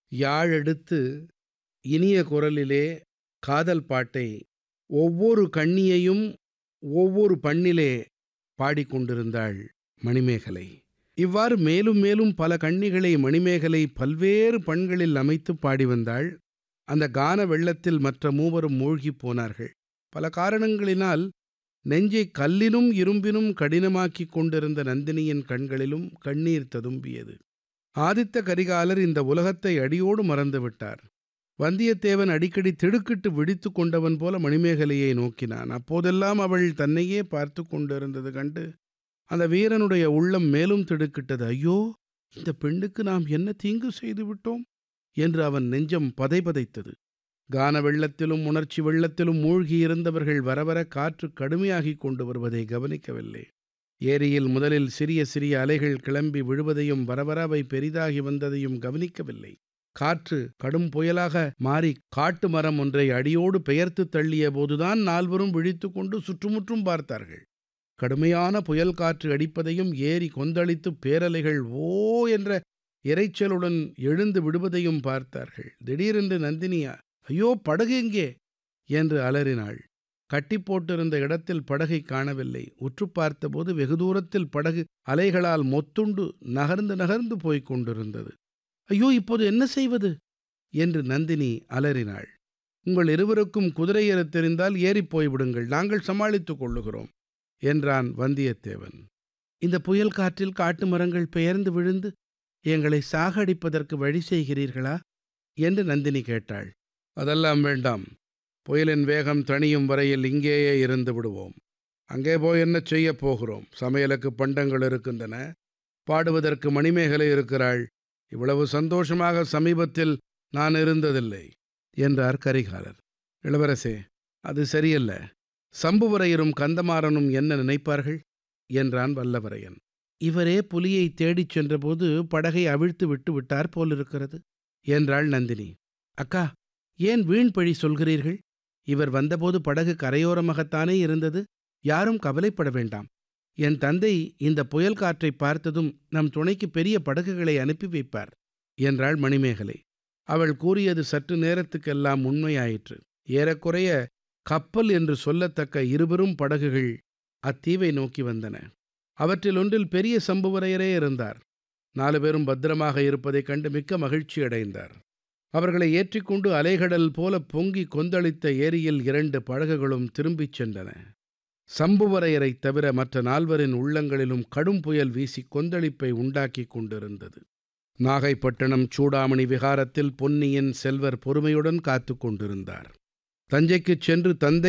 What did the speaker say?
யாழெடுத்து இனிய குரலிலே காதல் பாட்டை ஒவ்வொரு கண்ணியையும் ஒவ்வொரு பண்ணிலே பாடிக்கொண்டிருந்தாள் மணிமேகலை இவ்வாறு மேலும் மேலும் பல கண்ணிகளை மணிமேகலை பல்வேறு பண்களில் அமைத்துப் பாடி வந்தாள் அந்த கான வெள்ளத்தில் மற்ற மூவரும் மூழ்கிப் போனார்கள் பல காரணங்களினால் நெஞ்சை கல்லினும் இரும்பினும் கடினமாக்கிக் கொண்டிருந்த நந்தினியின் கண்களிலும் கண்ணீர் ததும்பியது ஆதித்த கரிகாலர் இந்த உலகத்தை அடியோடு மறந்துவிட்டார் வந்தியத்தேவன் அடிக்கடி திடுக்கிட்டு விழித்து கொண்டவன் போல மணிமேகலையை நோக்கினான் அப்போதெல்லாம் அவள் தன்னையே பார்த்து கொண்டிருந்தது கண்டு அந்த வீரனுடைய உள்ளம் மேலும் திடுக்கிட்டது ஐயோ இந்த பெண்ணுக்கு நாம் என்ன தீங்கு செய்து விட்டோம் என்று அவன் நெஞ்சம் பதைபதைத்தது கான வெள்ளத்திலும் உணர்ச்சி வெள்ளத்திலும் மூழ்கியிருந்தவர்கள் வரவர காற்று கடுமையாகிக் கொண்டு வருவதை கவனிக்கவில்லை ஏரியில் முதலில் சிறிய சிறிய அலைகள் கிளம்பி விழுவதையும் வரவர அவை பெரிதாகி வந்ததையும் கவனிக்கவில்லை காற்று கடும் புயலாக மாறி காட்டு மரம் ஒன்றை அடியோடு பெயர்த்து தள்ளிய போதுதான் நால்வரும் விழித்து கொண்டு சுற்றுமுற்றும் பார்த்தார்கள் கடுமையான புயல் காற்று அடிப்பதையும் ஏரி கொந்தளித்து பேரலைகள் ஓ என்ற இரைச்சலுடன் எழுந்து விடுவதையும் பார்த்தார்கள் திடீரென்று நந்தினியா ஐயோ படகு எங்கே என்று அலறினாள் கட்டி போட்டிருந்த இடத்தில் படகை காணவில்லை உற்று பார்த்தபோது வெகு தூரத்தில் படகு அலைகளால் மொத்துண்டு நகர்ந்து நகர்ந்து போய்க் கொண்டிருந்தது ஐயோ இப்போது என்ன செய்வது என்று நந்தினி அலறினாள் உங்கள் இருவருக்கும் குதிரையேறத் தெரிந்தால் ஏறிப் போய்விடுங்கள் நாங்கள் சமாளித்துக் கொள்ளுகிறோம் என்றான் வந்தியத்தேவன் இந்த புயல் காற்றில் காட்டு மரங்கள் பெயர்ந்து விழுந்து எங்களை சாகடிப்பதற்கு வழி செய்கிறீர்களா என்று நந்தினி கேட்டாள் அதெல்லாம் வேண்டாம் புயலின் வேகம் தணியும் வரையில் இங்கேயே இருந்து விடுவோம் அங்கே போய் என்ன செய்யப் போகிறோம் சமையலுக்கு பண்டங்கள் இருக்கின்றன பாடுவதற்கு மணிமேகலை இருக்கிறாள் இவ்வளவு சந்தோஷமாக சமீபத்தில் நான் இருந்ததில்லை என்றார் கரிகாலர் இளவரசே அது சரியல்ல சம்புவரையரும் கந்தமாறனும் என்ன நினைப்பார்கள் என்றான் வல்லவரையன் இவரே புலியை தேடிச் சென்றபோது படகை அவிழ்த்து விட்டு விட்டார் போலிருக்கிறது என்றாள் நந்தினி அக்கா ஏன் வீண் பழி சொல்கிறீர்கள் இவர் வந்தபோது படகு கரையோரமாகத்தானே இருந்தது யாரும் கவலைப்பட வேண்டாம் என் தந்தை இந்த புயல் காற்றை பார்த்ததும் நம் துணைக்கு பெரிய படகுகளை அனுப்பி வைப்பார் என்றாள் மணிமேகலை அவள் கூறியது சற்று நேரத்துக்கெல்லாம் உண்மையாயிற்று ஏறக்குறைய கப்பல் என்று சொல்லத்தக்க இருபெரும் படகுகள் அத்தீவை நோக்கி வந்தன அவற்றில் ஒன்றில் பெரிய சம்புவரையரே இருந்தார் நாலு பேரும் பத்திரமாக இருப்பதைக் கண்டு மிக்க மகிழ்ச்சி அடைந்தார் அவர்களை ஏற்றிக்கொண்டு அலைகடல் போல பொங்கி கொந்தளித்த ஏரியில் இரண்டு படகுகளும் திரும்பிச் சென்றன சம்புவரையரைத் தவிர மற்ற நால்வரின் உள்ளங்களிலும் கடும் புயல் வீசி கொந்தளிப்பை உண்டாக்கிக் கொண்டிருந்தது நாகைப்பட்டினம் சூடாமணி விகாரத்தில் பொன்னியின் செல்வர் பொறுமையுடன் காத்து கொண்டிருந்தார் தஞ்சைக்குச் சென்று தந்தை